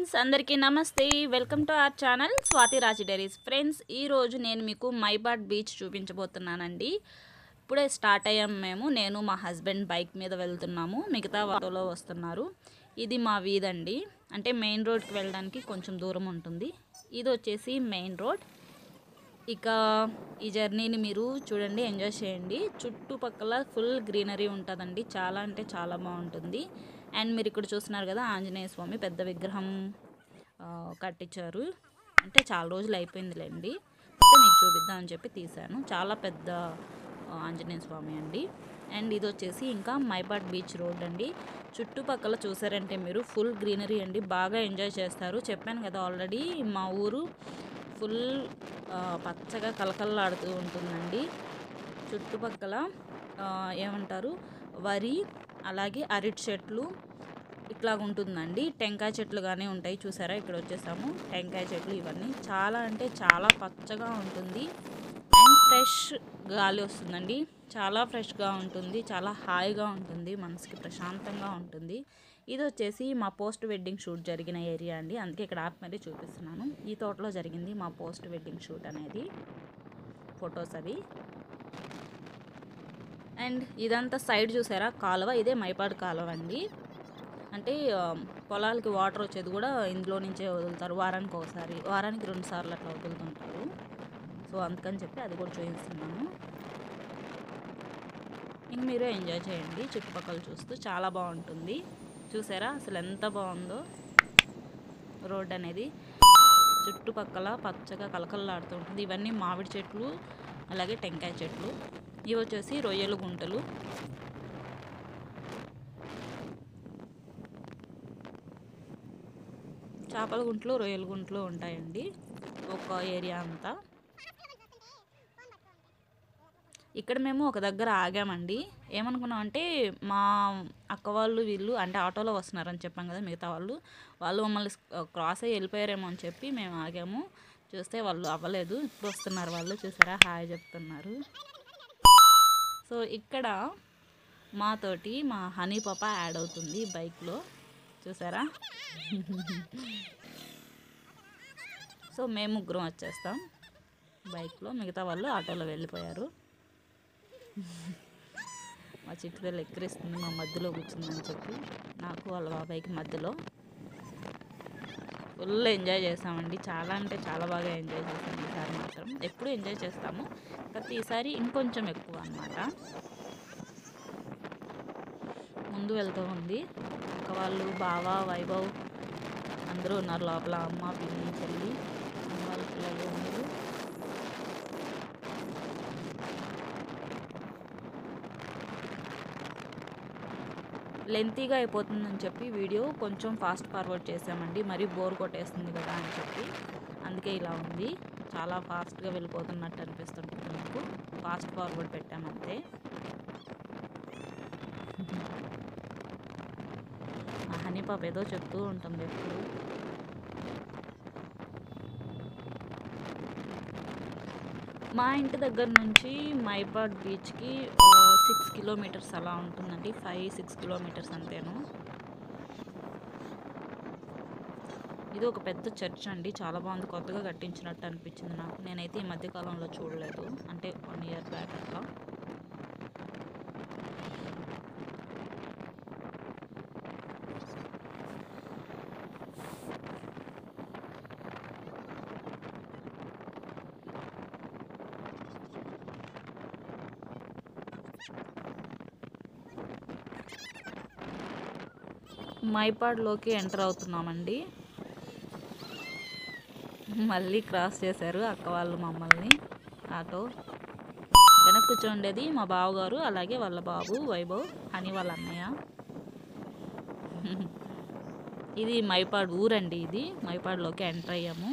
friends అందరికీ నమస్తే welcome to our channel Swathi Raji diaries friends ఈరోజు నేను మీకు మైబాడ్ బీచ్ చూపించబోతున్నానండి ఇప్పుడే స్టార్ట్ అయ్యాం మేము నేను మా హస్బెండ్ బైక్ మీద వెళ్తున్నాము మిగతా ఆటోలో వస్తున్నారు ఇది మా వీధండి అంటే మెయిన్ రోడ్కి వెళ్ళడానికి కొంచెం దూరం ఉంటుంది ఇది వచ్చేసి మెయిన్ రోడ్ ఇక ఈ జర్నీని మీరు చూడండి ఎంజాయ్ చేయండి చుట్టుపక్కల ఫుల్ గ్రీనరీ ఉంటుందండి చాలా అంటే చాలా బాగుంటుంది అండ్ మీరు ఇక్కడ చూస్తున్నారు కదా ఆంజనేయ స్వామి పెద్ద విగ్రహం ఆ, కట్టించారు అంటే చాలా రోజులు అయిపోయిందిలేండి అయితే మీకు చూపిద్దామని చెప్పి తీశాను చాలా పెద్ద ఆ, ఆంజనేయ స్వామి అండి అండ్ ఇది వచ్చేసి ఇంకా మైబాడ్ బీచ్ రోడ్ అండి చుట్టుపక్కల చూసారంటే మీరు ఫుల్ గ్రీనరీ అండి బాగా ఎంజాయ్ చేస్తారు చెప్పాను కదా ఆల్రెడీ మా ఊరు ఫుల్ ఆ, పచ్చగా కలకల్లాడుతూ ఉంటుందండి చుట్టుపక్కల ఆ, ఏమంటారు వరి అలాగే అరటి చెట్లు ఇట్లా ఉంటుందండి టెంకాయ చెట్లు కానీ ఉంటాయి చూసారా ఇక్కడ వచ్చేసాము టెంకాయ చెట్లు ఇవన్నీ చాలా అంటే చాలా పచ్చగా ఉంటుంది అండ్ ఫ్రెష్ గాలి వస్తుందండి చాలా ఫ్రెష్గా ఉంటుంది చాలా హాయిగా ఉంటుంది మనసుకి ప్రశాంతంగా ఉంటుంది ఇది వచ్చేసి మా పోస్ట్ వెడ్డింగ్ షూట్ జరిగిన ఏరియా అండి అందుకే ఇక్కడ ఆప్ మరీ చూపిస్తున్నాను ఈ తోటలో జరిగింది మా పోస్ట్ వెడ్డింగ్ షూట్ అనేది ఫొటోస్ అవి అండ్ ఇదంతా సైడ్ చూసారా కాలువ ఇదే మైపాడు కాలువ అండి అంటే ఆ, పొలాలకి వాటర్ వచ్చేది కూడా ఇందులో నుంచే వదులుతారు వారానికి ఒకసారి వారానికి రెండు సార్లు అట్లా వదులుతుంటారు సో అందుకని చెప్పి అది కూడా చూపిస్తున్నాను ఇంక మీరు ఎంజాయ్ చేయండి చుట్టుపక్కల చూస్తూ చాలా బాగుంటుంది చూసారా అసలు ఎంత బాగుందో రోడ్ అనేది చుట్టుపక్కల పచ్చగా కలకల్లాడుతూ ఉంటుంది ఇవన్నీ మామిడి చెట్లు అలాగే టెంకాయ చెట్లు ఇవి వచ్చేసి రొయ్యలు గుంటలు చేపల గుంటలు రొయ్యల గుంటలు ఉంటాయండి ఒక ఏరియా అంతా ఇక్కడ మేము ఒక దగ్గర ఆగామండి ఏమనుకున్నాం అంటే మా అక్క వాళ్ళు వీళ్ళు అంటే ఆటోలో వస్తున్నారని చెప్పాం కదా మిగతా వాళ్ళు వాళ్ళు మమ్మల్ని క్రాస్ అయ్యి వెళ్ళిపోయారేమో అని చెప్పి మేము ఆగాము చూస్తే వాళ్ళు అవ్వలేదు ఇప్పుడు వస్తున్నారు వాళ్ళు చూసారా హాయ్ చెప్తున్నారు సో ఇక్కడ మాతోటి మా హనీ పాప యాడ్ అవుతుంది బైక్లో చూసారా సో మేము ముగ్గురం వచ్చేస్తాం బైక్లో మిగతా వాళ్ళు ఆటోలో వెళ్ళిపోయారు మా చిట్టుదల ఎక్కిరిస్తుంది మా మధ్యలో కూర్చుందని చెప్పి నాకు వాళ్ళ బాబాయ్కి మధ్యలో ఫుల్ ఎంజాయ్ చేసామండి చాలా అంటే చాలా బాగా ఎంజాయ్ చేసాం ఈసారి మాత్రం ఎప్పుడు ఎంజాయ్ చేస్తాము కాకపోతే ఈసారి ఇంకొంచెం ఎక్కువ అన్నమాట ముందు వెళ్తూ ఉంది ఇంకా వాళ్ళు బావ వైభవ్ అందరూ ఉన్నారు లోపల అమ్మ పిన్ని చెల్లి అమ్మ వాళ్ళ పిల్లలు ఉన్నారు లెంతీగా అయిపోతుందని చెప్పి వీడియో కొంచెం ఫాస్ట్ ఫార్వర్డ్ చేసామండి మరీ బోర్ కొట్టేస్తుంది కదా అని చెప్పి అందుకే ఇలా ఉంది చాలా ఫాస్ట్గా వెళ్ళిపోతున్నట్టు అనిపిస్తుంటుంది మీకు ఫాస్ట్ ఫార్వర్డ్ పెట్టామంతే మా హనీ పాప ఏదో చెప్తూ ఉంటుంది ఎప్పుడు మా ఇంటి దగ్గర నుంచి మైబాడ్ బీచ్కి సిక్స్ కిలోమీటర్స్ అలా ఉంటుందండి ఫైవ్ సిక్స్ కిలోమీటర్స్ అంతేను ఇది ఒక పెద్ద చర్చ్ అండి చాలా బాగుంది కొత్తగా కట్టించినట్టు అనిపించింది నాకు నేనైతే ఈ మధ్య కాలంలో చూడలేదు అంటే వన్ ఇయర్ బ్యాక్ అట్లా మైపాడ్లోకి ఎంటర్ అవుతున్నామండి మళ్ళీ క్రాస్ చేశారు అక్క వాళ్ళు మమ్మల్ని ఆటో వెనక్కి కూర్చోండేది మా బావగారు అలాగే వాళ్ళ బాబు వైభవ్ హనీ వాళ్ళ అన్నయ్య ఇది మైపాడ్ ఊరండి ఇది మైపాడ్లోకి ఎంటర్ అయ్యాము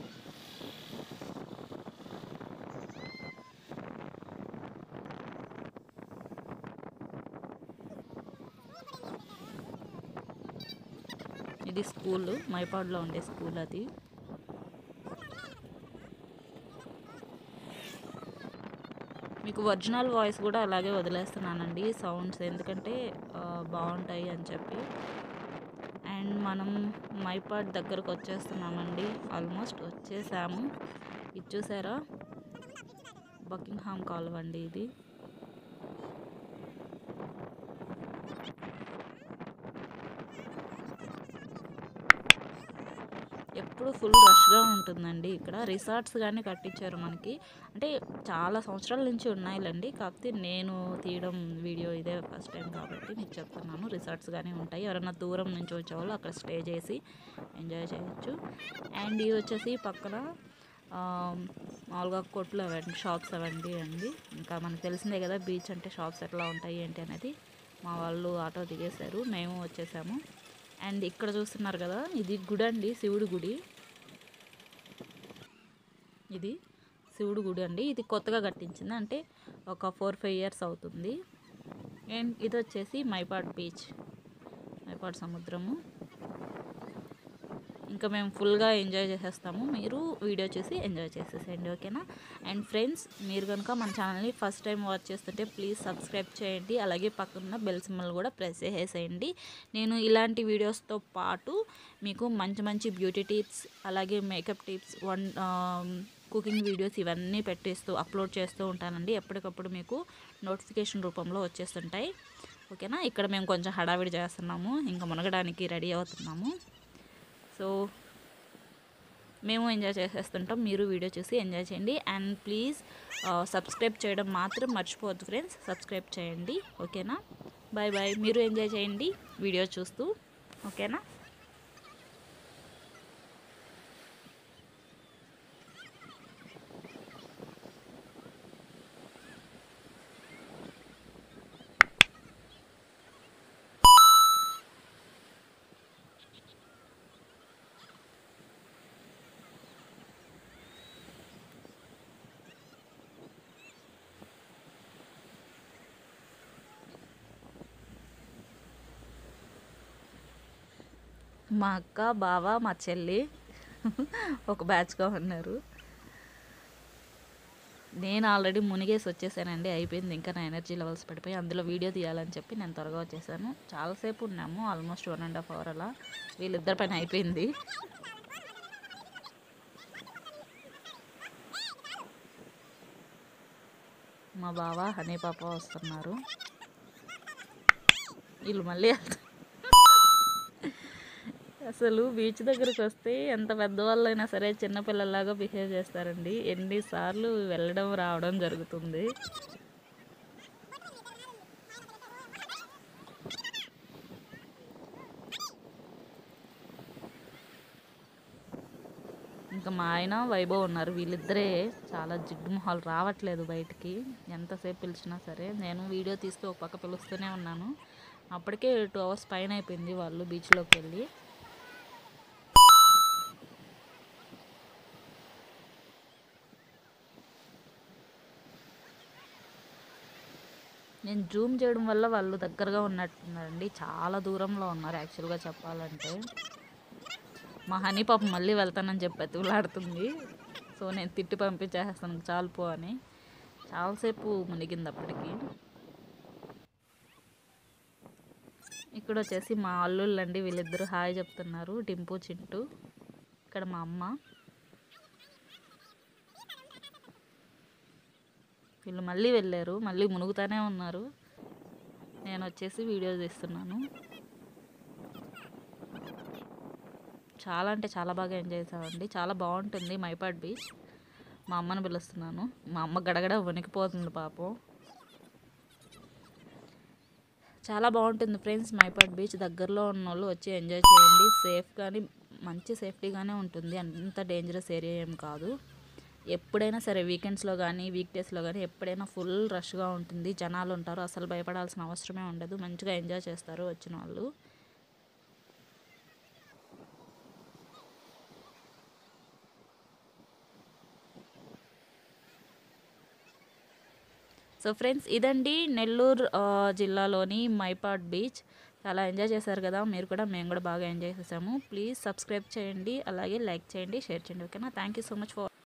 ఇది స్కూల్ మైపాడ్లో ఉండే స్కూల్ అది మీకు ఒరిజినల్ వాయిస్ కూడా అలాగే వదిలేస్తున్నానండి సౌండ్స్ ఎందుకంటే ఆ, బాగుంటాయి అని చెప్పి అండ్ మనం మైపాడ్ దగ్గరకు వచ్చేస్తున్నామండి ఆల్మోస్ట్ వచ్చేసాము ఇది చూసారా బకింగ్హామ్ కాలువ అండి ఇది ఎప్పుడు ఫుల్ రష్గా ఉంటుందండి ఇక్కడ రిసార్ట్స్ కానీ కట్టించారు మనకి అంటే చాలా సంవత్సరాల నుంచి ఉన్నాయిలండి కాకపోతే నేను తీయడం వీడియో ఇదే ఫస్ట్ టైం కాబట్టి మీకు చెప్తున్నాను రిసార్ట్స్ కానీ ఉంటాయి ఎవరైనా దూరం నుంచి వచ్చేవాళ్ళు అక్కడ స్టే చేసి ఎంజాయ్ చేయొచ్చు అండ్ ఇది వచ్చేసి పక్కన ఆ, మామూలుగా కొట్లు అవండి షాప్స్ అవండి అండి ఇంకా మనకు తెలిసిందే కదా బీచ్ అంటే షాప్స్ ఎట్లా ఉంటాయి ఏంటి అనేది మా వాళ్ళు ఆటో దిగేశారు మేము వచ్చేసాము అండ్ ఇక్కడ చూస్తున్నారు కదా ఇది గుడి అండి శివుడి గుడి ఇది శివుడి గుడి అండి ఇది కొత్తగా కట్టించింది అంటే ఒక ఫోర్ ఫైవ్ ఇయర్స్ అవుతుంది అండ్ ఇది వచ్చేసి మైపాడ్ బీచ్ మైపాడ్ సముద్రము ఇంకా మేము ఫుల్గా ఎంజాయ్ చేసేస్తాము మీరు వీడియో చూసి ఎంజాయ్ చేసేసేయండి ఓకేనా అండ్ ఫ్రెండ్స్ మీరు కనుక మన ఛానల్ని ఫస్ట్ టైం వాచ్ చేస్తుంటే ప్లీజ్ సబ్స్క్రైబ్ చేయండి అలాగే పక్కన బెల్ సింబల్ కూడా ప్రెస్ చేసేసేయండి నేను ఇలాంటి వీడియోస్తో పాటు మీకు మంచి మంచి బ్యూటీ టిప్స్ అలాగే makeup tips one cooking videos ఇవన్నీ పెట్టేస్తూ అప్లోడ్ చేస్తూ ఉంటానండి ఎప్పటికప్పుడు మీకు నోటిఫికేషన్ రూపంలో వచ్చేస్తుంటాయి ఓకేనా ఇక్కడ మేము కొంచెం హడావిడి చేస్తున్నాము ఇంకా మునగడానికి రెడీ అవుతున్నాము సో మేము ఎంజాయ్ చేసేస్తుంటాం మీరు వీడియో చూసి ఎంజాయ్ చేయండి అండ్ ప్లీజ్ సబ్స్క్రైబ్ చేయడం మాత్రం మర్చిపోవద్దు ఫ్రెండ్స్ సబ్స్క్రైబ్ చేయండి ఓకేనా బాయ్ బాయ్ మీరు ఎంజాయ్ చేయండి వీడియో చూస్తూ ఓకేనా మా అక్క బావ మా చెల్లి ఒక బ్యాచ్గా ఉన్నారు నేను ఆల్రెడీ మునిగేసి వచ్చేసానండి అయిపోయింది ఇంకా నా ఎనర్జీ లెవెల్స్ పడిపోయి అందులో వీడియో తీయాలని చెప్పి నేను త్వరగా వచ్చేసాను చాలాసేపు ఉన్నాము almost one and half hour అలా వీళ్ళిద్దరి పైన అయిపోయింది మా బావ హనీ పాప వస్తున్నారు వీళ్ళు మళ్ళీ వెళ్తారు అసలు బీచ్ దగ్గరికి వస్తే ఎంత పెద్దవాళ్ళైనా సరే చిన్నపిల్లల్లాగా బిహేవ్ చేస్తారండి ఎన్నిసార్లు వెళ్ళడం రావడం జరుగుతుంది ఇంకా మా ఆయన వైభవ్ ఉన్నారు వీళ్ళిద్దరే చాలా జిడ్డు మొహాలు రావట్లేదు బయటికి ఎంతసేపు పిలిచినా సరే నేను వీడియో తీస్తూ ఒక పక్క పిలుస్తూనే ఉన్నాను అప్పటికే టూ అవర్స్ పైన అయిపోయింది వాళ్ళు బీచ్లోకి వెళ్ళి నేను జూమ్ చేయడం వల్ల వాళ్ళు దగ్గరగా ఉన్నట్టున్నారండి చాలా దూరంలో ఉన్నారు యాక్చువల్గా చెప్పాలంటే మా హనీ పాప మళ్ళీ వెళ్తానని చెప్పి బతిలాడుతుంది సో నేను తిట్టి పంపించేస్తాను చాలు పో అని చాలాసేపు మునిగింది అప్పటికి ఇక్కడ వచ్చేసి మా అల్లుళ్ళు అండి వీళ్ళిద్దరూ హాయ్ చెప్తున్నారు టింపు చింటూ ఇక్కడ మా అమ్మ వీళ్ళు మళ్ళీ వెళ్ళారు మళ్ళీ మునుగుతానే ఉన్నారు నేను వచ్చేసి వీడియో తీస్తున్నాను చాలా అంటే చాలా బాగా ఎంజాయ్ చేసామండి చాలా బాగుంటుంది మైపాడ్ బీచ్ మా అమ్మని పిలుస్తున్నాను మా అమ్మ గడగడ వణికిపోతుంది పాపం చాలా బాగుంటుంది ఫ్రెండ్స్ మైపాడ్ బీచ్ దగ్గరలో ఉన్న వాళ్ళు వచ్చి ఎంజాయ్ చేయండి సేఫ్ కానీ మంచి సేఫ్టీగానే ఉంటుంది అంత డేంజరస్ ఏరియా ఏం కాదు ఎప్పుడైనా సరే వీకెండ్స్లో కానీ వీక్ డేస్లో కానీ ఎప్పుడైనా ఫుల్ రష్గా ఉంటుంది జనాలు ఉంటారు అసలు భయపడాల్సిన అవసరమే ఉండదు మంచిగా ఎంజాయ్ చేస్తారు వచ్చిన వాళ్ళు సో ఫ్రెండ్స్ ఇదండి నెల్లూరు ఆ, జిల్లాలోని మైపాడ్ బీచ్ చాలా ఎంజాయ్ చేశారు కదా మీరు కూడా మేము కూడా బాగా ఎంజాయ్ చేసాము ప్లీజ్ సబ్స్క్రైబ్ చేయండి అలాగే లైక్ చేయండి షేర్ చేయండి ఓకేనా thank you so much for